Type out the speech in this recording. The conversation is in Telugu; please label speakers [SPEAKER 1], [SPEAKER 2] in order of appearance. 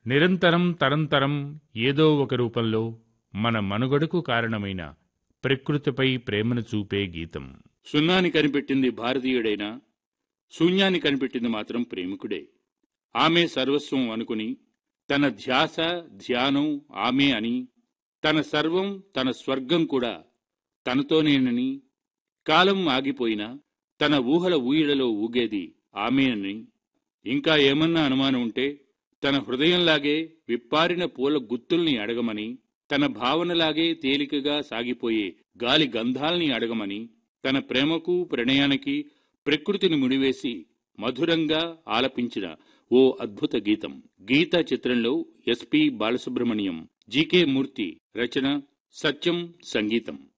[SPEAKER 1] నిరంతరం తరంతరం ఏదో ఒక రూపంలో మన మనుగడకు కారణమైన ప్రకృతిపై ప్రేమను చూపే గీతం
[SPEAKER 2] సున్నాని కనిపెట్టింది భారతీయుడైనా శూన్యాన్ని కనిపెట్టింది మాత్రం ప్రేమికుడే ఆమె సర్వస్వం అనుకుని తన ధ్యాస ధ్యానం ఆమె అని తన సర్వం తన స్వర్గం కూడా తనతోనేనని కాలం ఆగిపోయినా తన ఊహల ఊయలలో ఊగేది ఆమెనని ఇంకా ఏమన్నా అనుమానం ఉంటే తన హృదయంలాగే విప్పారిన పూల గుత్తుల్ని అడగమని తన భావనలాగే తేలికగా సాగిపోయే గాలి గంధాల్ని అడగమని తన ప్రేమకు ప్రణయానికి ప్రకృతిని ముడివేసి మధురంగా ఆలపించిన ఓ అద్భుత గీతం గీత చిత్రంలో ఎస్పి బాలసుబ్రహ్మణ్యం జీకే మూర్తి రచన సత్యం సంగీతం